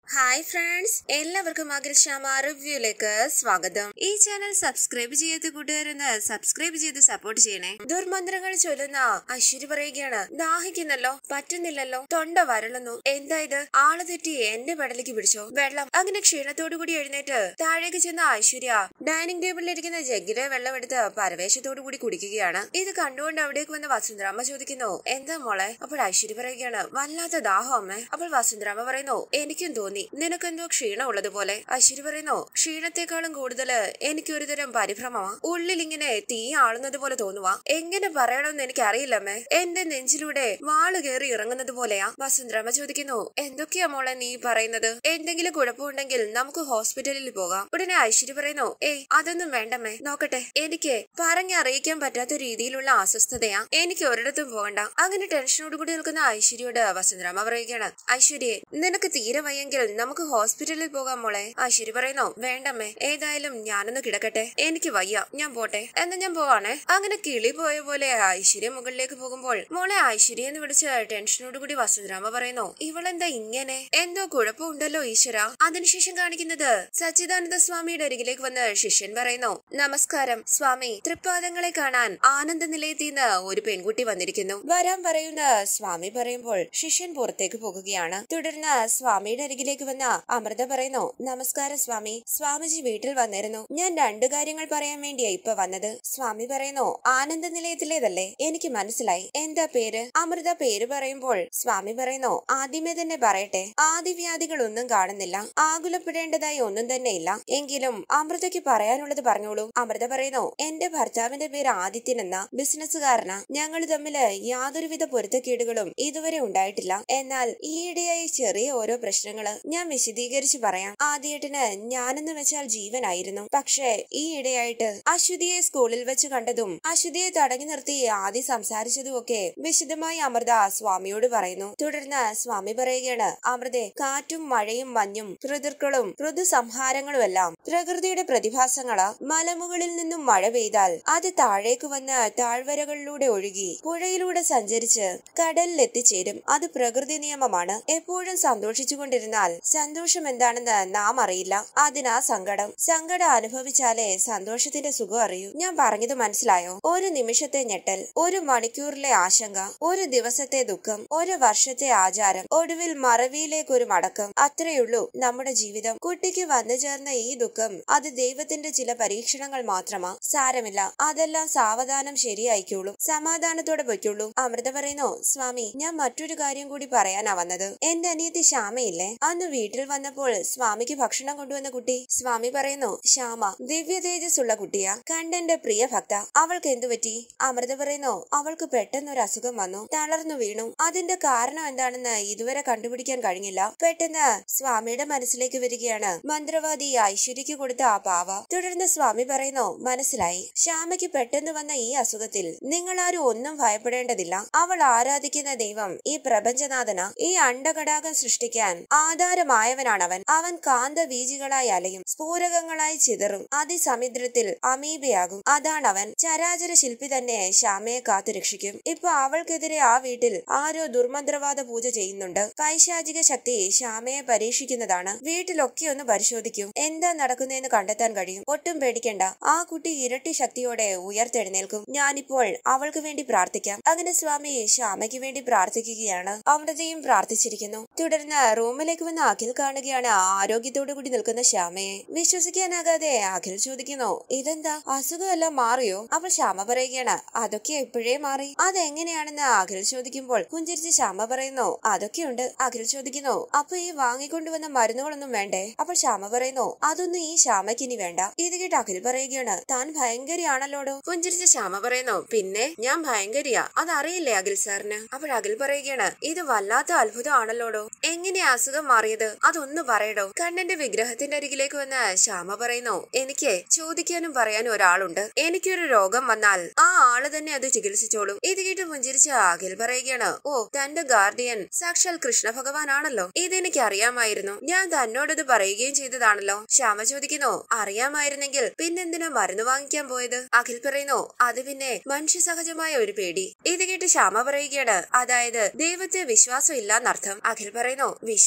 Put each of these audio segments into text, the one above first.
hi friends എല്ലാവർക്കും അഖിൽശ്യാമ റിവ്യൂയിലേക്ക് സ്വാഗതം ഈ ചാനൽ സബ്സ്ക്രൈബ് ചെയ്യാത്ത കൂട്ടുകാരെന്ന് സബ്സ്ക്രൈബ് ചെയ്ത് സപ്പോർട്ട് ചെയ്യണേ ദുർമന്ത്രങ്ങൾ ചൊല്ലുന്ന അശ്വരി പറയുകയാണ് ദാഹിക്കുന്നല്ലോ പറ്റുന്നില്ലല്ലോ തൊണ്ട വരളുന്നു എന്താ ഇത് ആള് തെറ്റി എന്റെ പെടലേക്ക് പിടിച്ചോ വെള്ളം അങ്ങനെ ക്ഷീണത്തോടു കൂടി എഴുന്നേറ്റ് താഴേക്ക് ചെന്ന ഐശ്വര്യ ഡൈനിങ് ടേബിളിൽ ഇരിക്കുന്ന ജഗ്ഗിലെ വെള്ളം എടുത്ത് പരവേശത്തോടു കൂടി കുടിക്കുകയാണ് ഇത് കണ്ടുകൊണ്ട് അവിടേക്ക് വന്ന വസുന്ധരാമ്മ ചോദിക്കുന്നു എന്താ മോളെ അപ്പോൾ ഐശ്വര്യ പറയുകയാണ് വല്ലാത്ത ദാഹം അമ്മേ അപ്പോൾ വസുന്ധരാമ്മ പറയുന്നു എനിക്കും തോന്നി നിനക്കെന്തോ ക്ഷീണം ഉള്ളതുപോലെ ഐശ്വര്യ പറയുന്നു ക്ഷീണത്തെക്കാളും കൂടുതൽ എനിക്ക് ഒരുതരം പരിഭ്രമമാ ഉള്ളിൽ ഇങ്ങനെ തീ ആളുന്നത് പോലെ തോന്നുവാ എങ്ങനെ പറയണമെന്ന് എനിക്ക് അറിയില്ലമ്മേ എന്റെ നെഞ്ചിലൂടെ വാള് കയറി ഇറങ്ങുന്നത് പോലെയാ വസുന്ധരാമ്മ ചോദിക്കുന്നു എന്തൊക്കെയാ മോളെ നീ പറയുന്നത് എന്തെങ്കിലും കുഴപ്പമുണ്ടെങ്കിൽ നമുക്ക് ഹോസ്പിറ്റലിൽ പോകാം ഉടനെ ഐശ്വര്യ പറയുന്നു ഏയ് അതൊന്നും വേണ്ടമ്മേ നോക്കട്ടെ എനിക്ക് പറഞ്ഞറിയിക്കാൻ പറ്റാത്ത രീതിയിലുള്ള അസ്വസ്ഥതയാ എനിക്ക് ഒരിടത്തും പോകണ്ട അങ്ങനെ ടെൻഷനോട് കൂടി നിൽക്കുന്ന ഐശ്വര്യയോട് വസുന്ധരാമ്മ പറയുകയാണ് ഐശ്വര്യെ നിനക്ക് തീരെ വയ്യെങ്കിൽ നമുക്ക് ഹോസ്പിറ്റലിൽ പോകാം മോളെ ഐശ്വര്യ പറയുന്നു വേണ്ടമ്മേ ഏതായാലും ഞാനൊന്ന് കിടക്കട്ടെ എനിക്ക് വയ്യ ഞാൻ പോട്ടെ എന്നാ ഞാൻ പോവാണേ അങ്ങനെ കിളി പോയ പോലെ ഐശ്വര്യ മുകളിലേക്ക് പോകുമ്പോൾ മോളെ ഐശ്വര്യ എന്ന് വിളിച്ച് ടെൻഷനോട് കൂടി വസുന്ധരാമ പറയുന്നു ഇവളെന്താ ഇങ്ങനെ എന്തോ കുഴപ്പമുണ്ടല്ലോ ഈശ്വര അതിനുശേഷം കാണിക്കുന്നത് സച്ചിദാനന്ദ സ്വാമിയുടെ അരികിലേക്ക് വന്ന് ശിഷ്യൻ പറയുന്നു നമസ്കാരം സ്വാമി തൃപ്പാദങ്ങളെ കാണാൻ ആനന്ദ നിലയത്തിൽ നിന്ന് ഒരു പെൺകുട്ടി വന്നിരിക്കുന്നു വരാൻ പറയുന്ന സ്വാമി പറയുമ്പോൾ ശിഷ്യൻ പുറത്തേക്ക് പോകുകയാണ് തുടർന്ന് സ്വാമിയുടെ അരികിലേക്ക് വന്ന അമൃത പറയുന്നു നമസ്കാരം സ്വാമി സ്വാമിജി വീട്ടിൽ വന്നിരുന്നു ഞാൻ രണ്ടു കാര്യങ്ങൾ പറയാൻ വേണ്ടിയാ ഇപ്പൊ വന്നത് സ്വാമി പറയുന്നു ആനന്ദ നിലയത്തിലേതല്ലേ എനിക്ക് മനസ്സിലായി എന്താ പേര് അമൃത പേര് പറയുമ്പോൾ സ്വാമി പറയുന്നു ആദ്യമേ തന്നെ പറയട്ടെ ആദിവ്യാധികൾ ഒന്നും കാണുന്നില്ല ആകുലപ്പെടേണ്ടതായി ഒന്നും തന്നെ ഇല്ല എങ്കിലും അമൃതയ്ക്ക് പറയാനുള്ളത് പറഞ്ഞോളൂ അമൃത പറയുന്നു എന്റെ ഭർത്താവിന്റെ പേര് ആദിത്യൻ എന്ന ബിസിനസ്സുകാരനാ ഞങ്ങൾ തമ്മില് യാതൊരുവിധ പൊരുത്തക്കേടുകളും ഇതുവരെ ഉണ്ടായിട്ടില്ല എന്നാൽ ഈയിടെയായി ചെറിയ ഓരോ പ്രശ്നങ്ങള് ഞാൻ വിശദീകരിച്ച് പറയാം ആദ്യേട്ടന് ഞാനെന്ന് വെച്ചാൽ ജീവനായിരുന്നു പക്ഷേ ഈ ഇടയായിട്ട് അശ്വതിയെ സ്കൂളിൽ വെച്ച് കണ്ടതും അശ്വതിയെ തടഞ്ഞു നിർത്തി ആദ്യം സംസാരിച്ചതും ഒക്കെ വിശദമായി അമൃത സ്വാമിയോട് പറയുന്നു തുടർന്ന് സ്വാമി പറയുകയാണ് അമൃതെ കാറ്റും മഴയും മഞ്ഞും ഋതുക്കളും ഋതുസംഹാരങ്ങളും എല്ലാം പ്രകൃതിയുടെ പ്രതിഭാസങ്ങളാ മലമുകളിൽ നിന്നും മഴ പെയ്താൽ അത് താഴേക്ക് വന്ന് താഴ്വരകളിലൂടെ ഒഴുകി പുഴയിലൂടെ സഞ്ചരിച്ച് കടലിൽ എത്തിച്ചേരും അത് പ്രകൃതി നിയമമാണ് എപ്പോഴും സന്തോഷിച്ചുകൊണ്ടിരുന്നാൽ സന്തോഷം എന്താണെന്ന് നാം അറിയില്ല അതിനാ സങ്കടം സങ്കടം അനുഭവിച്ചാലേ സന്തോഷത്തിന്റെ സുഖം അറിയൂ ഞാൻ പറഞ്ഞത് മനസ്സിലായോ ഒരു നിമിഷത്തെ ഞെട്ടൽ ഒരു മണിക്കൂറിലെ ആശങ്ക ഒരു ദിവസത്തെ ദുഃഖം ഒരു വർഷത്തെ ആചാരം ഒടുവിൽ മറവിയിലേക്ക് ഒരു മടക്കം അത്രയുള്ളൂ നമ്മുടെ ജീവിതം കുട്ടിക്ക് വന്നു ചേർന്ന ഈ ദുഃഖം അത് ദൈവത്തിന്റെ ചില പരീക്ഷണങ്ങൾ മാത്രമാ സാരമില്ല അതെല്ലാം സാവധാനം ശരിയായിക്കോളും സമാധാനത്തോടെ പൊയ്ക്കുള്ളൂ അമൃത പറയുന്നു സ്വാമി ഞാൻ മറ്റൊരു കാര്യം കൂടി പറയാനാ വന്നത് എന്റെ അനിയത്തി ശ്യാമയില്ലേ അന്ന് വീട്ടിൽ വന്നപ്പോൾ സ്വാമിക്ക് ഭക്ഷണം കൊണ്ടുവന്ന കുട്ടി സ്വാമി പറയുന്നു ശ്യാമ ദിവ്യ തേജസ് ഉള്ള കുട്ടിയാ കണ്ടെന്റെ പ്രിയ ഭക്ത അവൾക്ക് എന്തു പറ്റി അമൃത പറയുന്നു അവൾക്ക് പെട്ടെന്ന് ഒരു അസുഖം വന്നു തളർന്നു വീണു അതിന്റെ കാരണം എന്താണെന്ന് ഇതുവരെ കണ്ടുപിടിക്കാൻ കഴിഞ്ഞില്ല പെട്ടെന്ന് സ്വാമിയുടെ മനസ്സിലേക്ക് വരികയാണ് മന്ത്രവാദി ഐശ്വര്യക്ക് കൊടുത്ത ആ പാവ തുടർന്ന് സ്വാമി പറയുന്നു മനസ്സിലായി ശ്യാമയ്ക്ക് പെട്ടെന്ന് വന്ന ഈ അസുഖത്തിൽ നിങ്ങൾ ആരും ഒന്നും ഭയപ്പെടേണ്ടതില്ല അവൾ ആരാധിക്കുന്ന ദൈവം ഈ പ്രപഞ്ചനാഥന ഈ അണ്ടകടാകം സൃഷ്ടിക്കാൻ ആധാരമായവനാണവൻ അവൻ കാന്തബീജികളായി അലയും സ്ഫൂരകങ്ങളായി ചിതറും അതിസമുദ്രത്തിൽ അമീബയാകും അതാണവൻ ചരാചര ശില്പി തന്നെ ശ്യാമയെ കാത്തു രക്ഷിക്കും ഇപ്പൊ അവൾക്കെതിരെ ആ വീട്ടിൽ ആരോ ദുർമന്ത്രവാദ പൂജ ചെയ്യുന്നുണ്ട് പൈശാചിക ശക്തി ശ്യാമയെ പരീക്ഷിക്കുന്നതാണ് വീട്ടിലൊക്കെ ഒന്ന് പരിശോധിക്കൂ എന്താ നടക്കുന്നതെന്ന് കണ്ടെത്താൻ കഴിയും ഒട്ടും പേടിക്കണ്ട ആ കുട്ടി ഇരട്ടി ശക്തിയോടെ ഉയർത്തെഴുന്നേൽക്കും ഞാനിപ്പോൾ അവൾക്ക് വേണ്ടി പ്രാർത്ഥിക്കാം അങ്ങനെ സ്വാമി ശ്യാമയ്ക്ക് വേണ്ടി പ്രാർത്ഥിക്കുകയാണ് അമൃതയും പ്രാർത്ഥിച്ചിരിക്കുന്നു തുടർന്ന് റൂമിലേക്ക് വന്ന അഖിൽ കാണുകയാണ് ആരോഗ്യത്തോടു കൂടി നിൽക്കുന്ന ശ്യാമയെ വിശ്വസിക്കാനാകാതെ അഖിൽ ചോദിക്കുന്നു ഇതെന്താ അസുഖമെല്ലാം മാറിയോ അവൾ ശ്യാമ പറയുകയാണ് അതൊക്കെ ഇപ്പോഴേ മാറി അതെങ്ങനെയാണെന്ന് അഖിൽ ചോദിക്കുമ്പോൾ പുഞ്ചിരിച്ച് ശ്യാമ പറയുന്നു അതൊക്കെയുണ്ട് അഖിൽ ചോദിക്കുന്നു അപ്പൊ ഈ വാങ്ങിക്കൊണ്ടുവന്ന മരുന്നുകളൊന്നും വേണ്ടേ അപ്പോൾ ശ്യാമ പറയുന്നു അതൊന്നും ഈ ശ്യാമയ്ക്ക് ഇനി വേണ്ട ഇത് കേട്ട് അഖിൽ പറയുകയാണ് താൻ ഭയങ്കരിയാണല്ലോടോ പുഞ്ചിരിച്ച ശ്യാമ പറയുന്നു പിന്നെ ഞാൻ ഭയങ്കരിയാ അതറിയില്ലേ അഖിൽ സാറിന് അപ്പോൾ അഖിൽ പറയുകയാണ് ഇത് വല്ലാത്ത അത്ഭുതമാണല്ലോടോ എങ്ങനെയാ അസുഖം മാറിയത് അതൊന്ന് പറയടോ കണ്ണന്റെ വിഗ്രഹത്തിന്റെ അരികിലേക്ക് വന്ന് ശ്യാമ പറയുന്നു എനിക്ക് ചോദിക്കാനും പറയാനും ഒരാളുണ്ട് എനിക്കൊരു രോഗം വന്നാൽ ആ ആള് തന്നെ അത് ചികിത്സിച്ചോളൂ ഇത് കേട്ട് പുഞ്ചിരിച്ച അഖിൽ പറയുകയാണ് ഓ തന്റെ ഗാർഡിയൻ സാക്ഷാൽ കൃഷ്ണ ഭഗവാനാണല്ലോ ഇതെനിക്ക് അറിയാമായിരുന്നു ഞാൻ തന്നോടത് പറയുകയും ചെയ്തതാണല്ലോ ശ്യാമ ചോദിക്കുന്നു അറിയാമായിരുന്നെങ്കിൽ പിന്നെന്തിനാ മരുന്ന് വാങ്ങിക്കാൻ പോയത് അഖിൽ പറയുന്നു അത് പിന്നെ മനുഷ്യ സഹജമായ ഒരു പേടി ഇത് കേട്ട് ശ്യാമ പറയുകയാണ് അതായത് ദൈവത്തെ വിശ്വാസം ഇല്ലാന്നർത്ഥം അഖിൽ പറയുന്നു വിശ്വാസമൊക്കെ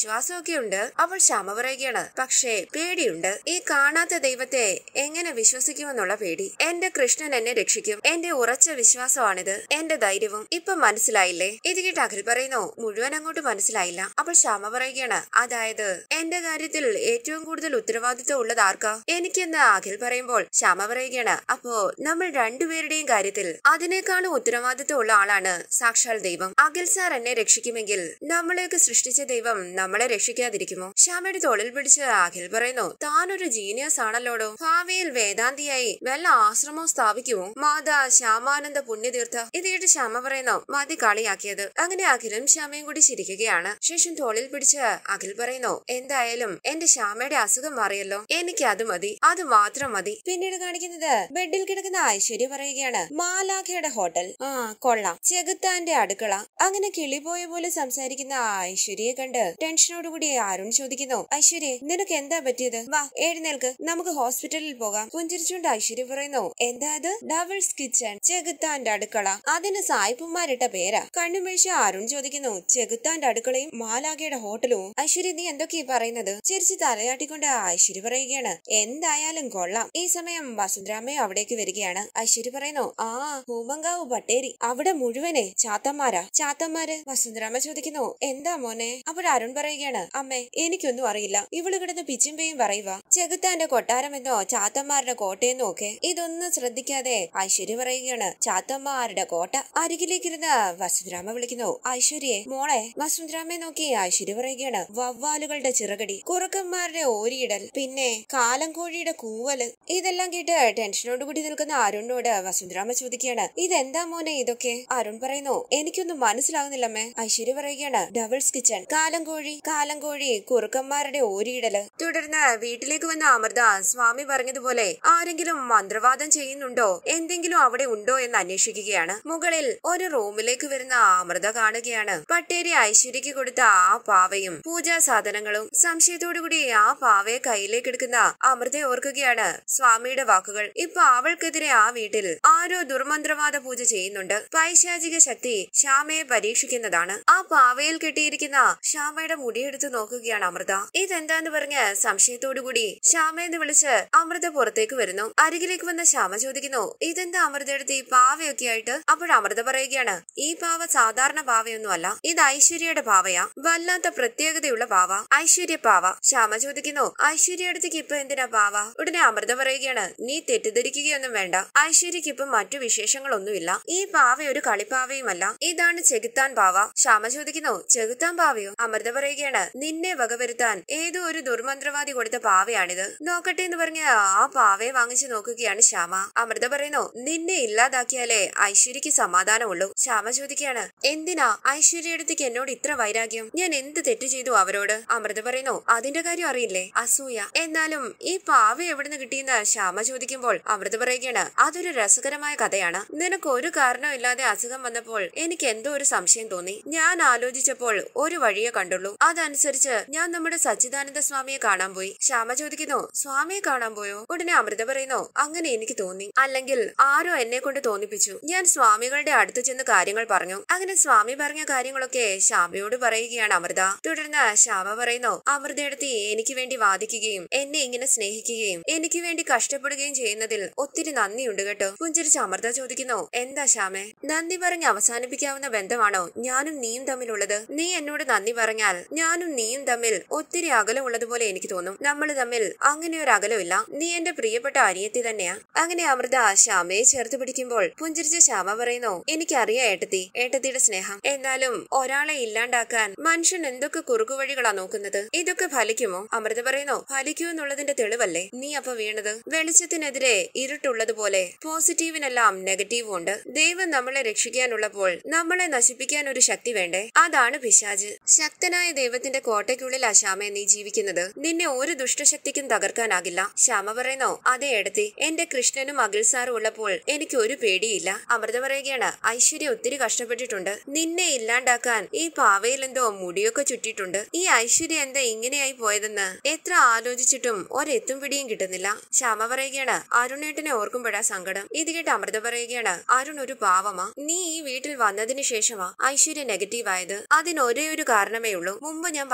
ഭക്തിയൊക്കെ ഉണ്ട് അവൾ ശ്യാമ പറയുകയാണ് പക്ഷേ പേടിയുണ്ട് ഈ കാണാത്ത ദൈവത്തെ എങ്ങനെ വിശ്വസിക്കുമെന്നുള്ള പേടി എന്റെ കൃഷ്ണൻ എന്നെ രക്ഷിക്കും എന്റെ ഉറച്ച വിശ്വാസമാണിത് എന്റെ ധൈര്യവും ഇപ്പൊ മനസ്സിലായില്ലേ ഇത് കേട്ട് അഖിൽ പറയുന്നു മുഴുവൻ അങ്ങോട്ട് മനസ്സിലായില്ല അപ്പോൾ ശ്യാമ പറയുകയാണ് അതായത് എന്റെ കാര്യത്തിൽ ഏറ്റവും കൂടുതൽ ഉത്തരവാദിത്വം ഉള്ളത് ആർക്കാ എനിക്കെന്ന് അഖിൽ പറയുമ്പോൾ ശ്യാമ പറയുകയാണ് അപ്പോ നമ്മൾ രണ്ടുപേരുടെയും കാര്യത്തിൽ അതിനേക്കാളും ഉത്തരവാദിത്വം ഉള്ള ആളാണ് സാക്ഷാൽ ദൈവം അഖിൽ സാർ എന്നെ രക്ഷിക്കുമെങ്കിൽ നമ്മളെയൊക്കെ സൃഷ്ടിച്ച ദൈവം നമ്മളെ രക്ഷിക്കാതിരിക്കുമോ ശ്യാമയുടെ തോളിൽ പിടിച്ച് അഖിൽ പറയുന്നു താനൊരു ജീനിയസ് ആണല്ലോടോ ഭാവിയിൽ വേദാന്തിയായി വല്ല ആശ്രമവും സ്ഥാപിക്കുമോ മാതാ ശ്യാമാനന്ദ പുണ്യതീർത്ഥ ഇത് കേട്ട് ശ്യാമ പറയുന്നു മതി കളിയാക്കിയത് അങ്ങനെ അഖിലും ശ്യാമയും കൂടി ചിരിക്കുകയാണ് ശേഷം തോളിൽ പിടിച്ച് അഖിൽ പറയുന്നു എന്തായാലും എന്റെ ശ്യാമയുടെ അസുഖം മാറിയല്ലോ എനിക്ക് അത് മതി അത് മാത്രം മതി പിന്നീട് കാണിക്കുന്നത് ബെഡിൽ കിടക്കുന്ന ഐശ്വര്യ പറയുകയാണ് മാലാഖയുടെ ഹോട്ടൽ ആ കൊള്ളാം ചെകുത്താന്റെ അടുക്കള അങ്ങനെ കിളിപോയ പോലെ സംസാരിക്കുന്ന ആ ഐശ്വര്യയെ കണ്ട് ടെൻഷനോടുകൂടി അരുൺ ചോദിക്കുന്നു ഐശ്വര്യ നിനക്ക് എന്താ പറ്റിയത് വാ എഴുന്നേൽക്ക് നമുക്ക് ഹോസ്പിറ്റലിൽ പോകാം പുഞ്ചിരിച്ചുകൊണ്ട് ഐശ്വര്യ പറയുന്നു എന്താ അത് ഡബിൾസ് കിച്ചൺ ചെകുത്താന്റെ അടുക്കള അതിന് സായിപ്പുമാരിട്ട പേരാ കണ്ണുമേഴ്ച അരുൺ ചോദിക്കുന്നു ചെകുത്താന്റെ അടുക്കളയും മാലാഖയുടെ ഹോട്ടലും ഐശ്വര്യ നീ എന്തൊക്കെയാ പറയുന്നത് ചിരിച്ച് തലയാട്ടിക്കൊണ്ട് ഐശ്വര്യ പറയുകയാണ് എന്തായാലും കൊള്ളാം ഈ സമയം വസുന്ധരാമയും അവിടേക്ക് വരികയാണ് ഐശ്വര്യ പറയുന്നു ആ ഹൂമങ്കാവ് ബട്ടേരി അവിടെ മുഴുവനെ ചാത്തന്മാരാ ചാത്തന്മാര് വസുന്ധരാമ ചോദിക്കുന്നു എന്താ മോനെ അപ്പോൾ അരുൺ പറയുകയാണ് അമ്മേ എനിക്കൊന്നും അറിയില്ല ഇവള് കിടന്ന് പിച്ചുമ്പയും പറയുക ചെകുത്താന്റെ കൊട്ടാരമെന്നോ ചാത്തന്മാരുടെ കോട്ടയെന്നോ ഒക്കെ ഇതൊന്നും ശ്രദ്ധിക്കാതെ ഐശ്വര്യ പറയുകയാണ് ചാത്തന്മാരുടെ കോട്ട അരികിലേക്കിരുന്ന് വസുന്ധരാമ വിളിക്കുന്നു ഐശ്വര്യയെ മോളെ വസുന്ധരാമയെ നോക്കി ഐശ്വര്യ പറയുകയാണ് വവ്വാലുകളുടെ ചിറകടി കുറുക്കന്മാരുടെ ഓരിയിടൽ പിന്നെ കാലം കോഴിയുടെ കൂവല് ഇതെല്ലാം കേട്ട് ടെൻഷനോട് കൂടി നിൽക്കുന്ന അരുണിനോട് വസുന്ധരാമ ചോദിക്കുകയാണ് ഇതെന്താ മോനെ ഇതൊക്കെ അരുൺ പറയുന്നു എനിക്കൊന്നും മനസ്സിലാകുന്നില്ലമ്മേ ഐശ്വര്യ പറയുകയാണ് ഡബിൾസ് കിച്ചൺ കാലം കോഴി കാലം കോഴി കുറുക്കന്മാരുടെ ഓരിയിടല് തുടർന്ന് വീട്ടിലേക്ക് വന്ന അമൃത സ്വാമി പറഞ്ഞതുപോലെ ആരെങ്കിലും മന്ത്രവാദം ചെയ്യുന്നുണ്ടോ എന്തെങ്കിലും അവിടെ ഉണ്ടോ എന്ന് അന്വേഷിക്കുകയാണ് മുകളിൽ ഒരു റൂമിലേക്ക് വരുന്ന അമൃത കാണുകയാണ് പട്ടേരി ഐശ്വര്യക്ക് കൊടുത്ത ആ പാവയും പൂജാ സാധനങ്ങളും സംശയത്തോടുകൂടി ആ പാവയെ കയ്യിലേക്ക് എടുക്കുന്ന അമൃത ഓർക്കുകയാണ് സ്വാമിയുടെ വാക്കുകൾ ഇപ്പൊ അവൾക്കെതിരെ ആ വീട്ടിൽ ആരോ ദുർമന്ത്രവാദ പൂജ ചെയ്യുന്നുണ്ട് പൈശാചിക ശക്തി ശ്യാമയെ പരീക്ഷിക്കുന്നതാണ് ആ പാവയിൽ കെട്ടിയിരിക്കുന്ന ശ്യാമയുടെ മുടിയെടുത്ത് നോക്കുകയാണ് അമൃത ഇതെന്താന്ന് പറഞ്ഞ് സംശയത്തോടുകൂടി ശ്യാമയെന്ന് വിളിച്ച് അമൃത പുറത്തേക്ക് വരുന്നു അരികിലേക്ക് വന്ന ശ്യാമ ചോദിക്കുന്നു ഇതെന്താ അമൃതയെടുത്ത് ഈ പാവയൊക്കെ ആയിട്ട് അപ്പോൾ അമൃത പറയുകയാണ് ഈ പാവ സാധാരണ പാവയൊന്നുമല്ല ഇത് ഐശ്വര്യയുടെ പാവയാ വല്ലാത്ത പ്രത്യേകതയുള്ള പാവ ഐശ്വര്യ പാവ ശ്യാമ ചോദിക്കുന്നു ഐശ്വര്യടുത്തേക്ക് ഇപ്പൊ എന്തിനാ പാവ ഉടനെ അമൃത പറയുകയാണ് നീ തെറ്റിദ്ധരിക്കുകയൊന്നും വേണ്ട ഐശ്വര്യക്ക് ഇപ്പൊ മറ്റു വിശേഷങ്ങളൊന്നുമില്ല ഈ പാവ ഒരു കളിപ്പാവയുമല്ല ഇതാണ് ചെകുത്താൻ പാവ ശ്യാമ ചോദിക്കുന്നു ചെകുത്താൻ പാവയോ അമൃത പറയുകയാണ് നിന്നെ വകവരുത്താൻ ഏതോ ഒരു ദുർമന്ത്രവാദി കൊടുത്ത പാവയാണിത് നോക്കട്ടെ എന്ന് പറഞ്ഞ് ആ പാവയെ വാങ്ങിച്ചു നോക്കുകയാണ് ശ്യാമ അമൃത പറയുന്നു നിന്നെ ഇല്ലാതാക്കിയാലേ ഐശ്വര്യക്ക് സമാധാനമുള്ളൂ ശ്യാമ ചോദിക്കുകയാണ് എന്തിനാ ഐശ്വര്യടുത്തേക്ക് എന്നോട് ഇത്ര വൈരാഗ്യം ഞാൻ എന്ത് തെറ്റ് ചെയ്തു അവരോട് അമൃത പറയുന്നു അതിന്റെ കാര്യം അറിയില്ലേ അസൂയ എന്നാലും ഈ പാവ എവിടുന്ന് കിട്ടിയെന്ന് ശ്യാമ ചോദിക്കുമ്പോൾ അമൃത പറയുകയാണ് അതൊരു രസകരമായ കഥയാണ് നിനക്ക് ഒരു കാരണവും ഇല്ലാതെ അസുഖം വന്നപ്പോൾ എനിക്ക് എന്തോ ഒരു സംശയം തോന്നി ഞാൻ ആലോചിച്ചപ്പോൾ ഒരു വഴിയെ കണ്ടുള്ളൂ അതനുസരിച്ച് ഞാൻ നമ്മുടെ സച്ചിദാനന്ദ സ്വാമിയെ കാണാൻ പോയി ശ്യാമ ചോദിക്കുന്നു സ്വാമിയെ കാണാൻ പോയോ ഉടനെ അമൃത പറയുന്നു അങ്ങനെ എനിക്ക് തോന്നി അല്ലെങ്കിൽ ആരോ എന്നെ കൊണ്ട് തോന്നിപ്പിച്ചു ഞാൻ സ്വാമികളുടെ അടുത്ത് ചെന്ന് കാര്യങ്ങൾ പറഞ്ഞു അങ്ങനെ സ്വാമി പറഞ്ഞ കാര്യങ്ങളൊക്കെ ശ്യാമയോട് പറയുകയാണ് അമൃത തുടർന്ന് ശ്യാമ പറയുന്നു അമൃതയെടുത്ത് എനിക്ക് വേണ്ടി വാദിക്കുകയും എന്നെ ഇങ്ങനെ സ്നേഹിക്കുകയും എനിക്ക് വേണ്ടി കഷ്ടപ്പെടുകയും ചെയ്യുന്നതിൽ ഒത്തിരി നന്ദിയുണ്ട് കേട്ടോ പുഞ്ചിരിച്ച് അമൃത ചോദിക്കുന്നു എന്താ ശ്യാമേ നന്ദി പറഞ്ഞ് അവസാനിപ്പിക്കാവുന്ന ബന്ധമാണോ ഞാനും നീയും തമ്മിലുള്ളത് നീ എന്നോട് നന്ദി പറഞ്ഞാൽ ഞാനും നീയും തമ്മിൽ ഒത്തിരി അകലമുള്ളതുപോലെ എനിക്ക് തോന്നും നമ്മൾ തമ്മിൽ അങ്ങനെ ഒരു അകലമില്ല നീ എന്റെ പ്രിയപ്പെട്ട അനിയത്തി തന്നെയാ അങ്ങനെ അമൃത ശ്യാമയെ ചേർത്ത് പിടിക്കുമ്പോൾ പുഞ്ചിരിച്ച ശ്യാമ പറയുന്നു എനിക്കറിയാം ഏട്ടത്തി ഏട്ടത്തിയുടെ സ്നേഹം എന്നാലും ഒരാളെ ഇല്ലാണ്ടാക്കാൻ മനുഷ്യൻ എന്തൊക്കെ കുറുക്കുവഴികളാ നോക്കുന്നത് ഇതൊക്കെ ഫലിക്കുമോ അമൃത പറയുന്നു ഫലിക്കൂ എന്നുള്ളതിന്റെ തെളിവല്ലേ നീ അപ്പൊ വീണത് വെളിച്ചത്തിനെതിരെ ഇരുട്ടുള്ളതുപോലെ പോസിറ്റീവിനെല്ലാം നെഗറ്റീവും ഉണ്ട് ദൈവം നമ്മളെ രക്ഷിക്കാനുള്ളപ്പോൾ നമ്മളെ നശിപ്പിക്കാൻ ഒരു ശക്തി വേണ്ടേ അതാണ് പിശാജ് ശക്തനായ ദൈവത്തിന്റെ കോട്ടയ്ക്കുള്ളിൽ ശ്യാമ നീ ജീവിക്കുന്നത് നിന്നെ ഒരു ദുഷ്ടശക്തിക്കും തകർക്കാനാകില്ല ശ്യാമ പറയുന്നു അതേ എടുത്തി എന്റെ കൃഷ്ണനും അഖിൽ സാറും ഉള്ളപ്പോൾ എനിക്ക് ഒരു പേടിയില്ല അമൃത പറയുകയാണ് ഐശ്വര്യ ഒത്തിരി കഷ്ടപ്പെട്ടിട്ടുണ്ട് നിന്നെ ഇല്ലാണ്ടാക്കാൻ ഈ പാവയിൽ എന്തോ മുടിയൊക്കെ ചുറ്റിയിട്ടുണ്ട് ഈ ഐശ്വര്യ എന്താ ഇങ്ങനെയായി പോയതെന്ന് എത്ര ആലോചിച്ചിട്ടും ഒരെത്തും പിടിയും കിട്ടുന്നില്ല ശ്യാമ പറയുകയാണ് അരുണേട്ടനെ ഓർക്കുമ്പോഴാ സങ്കടം ഇത് കേട്ട് അമൃത പറയുകയാണ് അരുൺ ഒരു പാവമാ നീ ഈ വീട്ടിൽ വന്നതിന് ശേഷമാ ഐശ്വര്യ നെഗറ്റീവ് ആയത് അതിന് ഒരേ ഒരു കാരണമേ ഉള്ളൂ മുമ്പ് ഞാൻ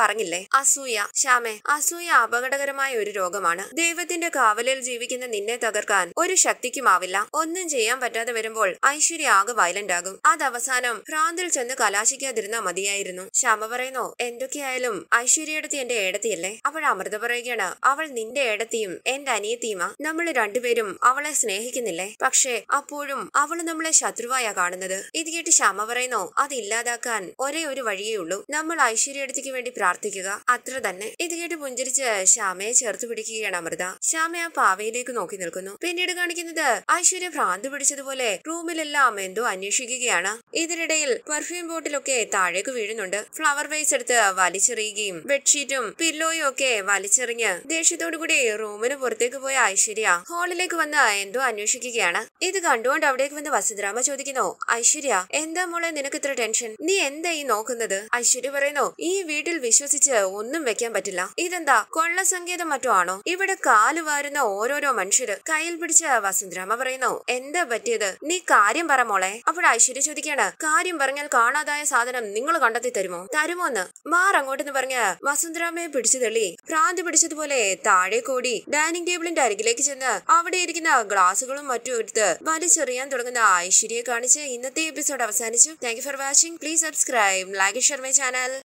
പറഞ്ഞില്ലേ അസൂയ ശ്യാമെ അസൂയ അപകടകരമായ ഒരു രോഗമാണ് ദൈവത്തിന്റെ കാവലിൽ ജീവിക്കുന്ന നിന്നെ തകർക്കാൻ ഒരു ശക്തിക്കുമാവില്ല ഒന്നും ചെയ്യാൻ പറ്റാതെ വരുമ്പോൾ ഐശ്വര്യ ആകെ വയലന്റ് ആകും അത് അവസാനം ഭ്രാന്തിൽ ചെന്ന് കലാശിക്കാതിരുന്നാ മതിയായിരുന്നു ശ്യാമ പറയുന്നു എന്തൊക്കെയായാലും ഐശ്വര്യയുടെ എന്റെ ഏടത്തിയല്ലേ അപ്പോൾ അമൃത പറയുകയാണ് അവൾ നിന്റെ ഏടത്തിയും എന്റെ അനിയത്തിയുമാ നമ്മൾ രണ്ടുപേരും അവളെ സ്നേഹിക്കുന്നില്ലേ പക്ഷേ അപ്പോഴും അവൾ നമ്മളെ ശത്രുവായാ കാണുന്നത് ഇത് കേട്ട് ശ്യാമ പറയുന്നു അത് ഇല്ലാതാക്കാൻ ഒരേ ഒരു വഴിയേ ഉള്ളൂ നമ്മൾ ഐശ്വര്യടുത്തേക്ക് വേണ്ടി പ്രാർത്ഥിക്കുക അത്ര തന്നെ ഇത് കേട്ട് പുഞ്ചിരിച്ച് ശ്യാമയെ ചേർത്ത് പിടിക്കുകയാണ് അമൃത ശ്യാമ ആ പാവയിലേക്ക് നോക്കി നിൽക്കുന്നു പിന്നീട് കാണിക്കുന്നത് ഐശ്വര്യ ഭ്രാന്ത് പിടിച്ചതുപോലെ റൂമിലെല്ലാം എന്തോ അന്വേഷിക്കുകയാണ് ഇതിനിടയിൽ പെർഫ്യൂം ബോട്ടിലൊക്കെ താഴേക്ക് വീഴുന്നുണ്ട് ഫ്ലവർ വേസ് എടുത്ത് വലിച്ചെറിയുകയും ബെഡ്ഷീറ്റും പില്ലോയും ഒക്കെ വലിച്ചെറിഞ്ഞ് ദേഷ്യത്തോടു കൂടി റൂമിന് പുറത്തേക്ക് പോയ ഐശ്വര്യ ഹാളിലേക്ക് വന്ന് എന്തോ അന്വേഷിക്കുകയാണ് ഇത് കണ്ടുകൊണ്ട് അവിടേക്ക് വന്ന് വസുന്ധരാമ ചോദിക്കുന്നു ഐശ്വര്യ എന്താ മോളെ നിനക്ക് ഇത്ര ടെൻഷൻ നീ എന്താ ഈ നോക്കുന്നത് ഐശ്വര്യ പറയുന്നു ഈ വീട്ടിൽ വിശ്വസിച്ച് ഒന്നും വെക്കാൻ പറ്റില്ല ഇതെന്താ കൊള്ള സംഗീതം മറ്റോ ആണോ ഇവിടെ കാല് വാരുന്ന ഓരോരോ മനുഷ്യര് കയ്യിൽ പിടിച്ച വസുന്ധരാമ പറയുന്നു എന്താ പറ്റിയത് നീ കാര്യം പറ മോളെ അപ്പോൾ ഐശ്വര്യ ചോദിക്കാണ് കാര്യം പറഞ്ഞാൽ കാണാതായ സാധനം നിങ്ങൾ കണ്ടെത്തി തരുമോ തരുമോന്ന് മാർ അങ്ങോട്ടെന്ന് പറഞ്ഞ് വസുന്ധരാമയെ പിടിച്ചു തള്ളി ഭ്രാന്തി പിടിച്ചതുപോലെ താഴെ കൂടി ഡൈനിങ് ടേബിളിന്റെ അരികിലേക്ക് ചെന്ന് അവിടെ ഇരിക്കുന്ന ഗ്ലാസുകളും മറ്റും എടുത്ത് വലിച്ചെറിയാൻ തുടങ്ങുന്ന ഐശ്വര്യയെ കാണിച്ച് ഇന്നത്തെ എപ്പിസോഡ് അവസാനിച്ചു thank you for watching please subscribe like share my channel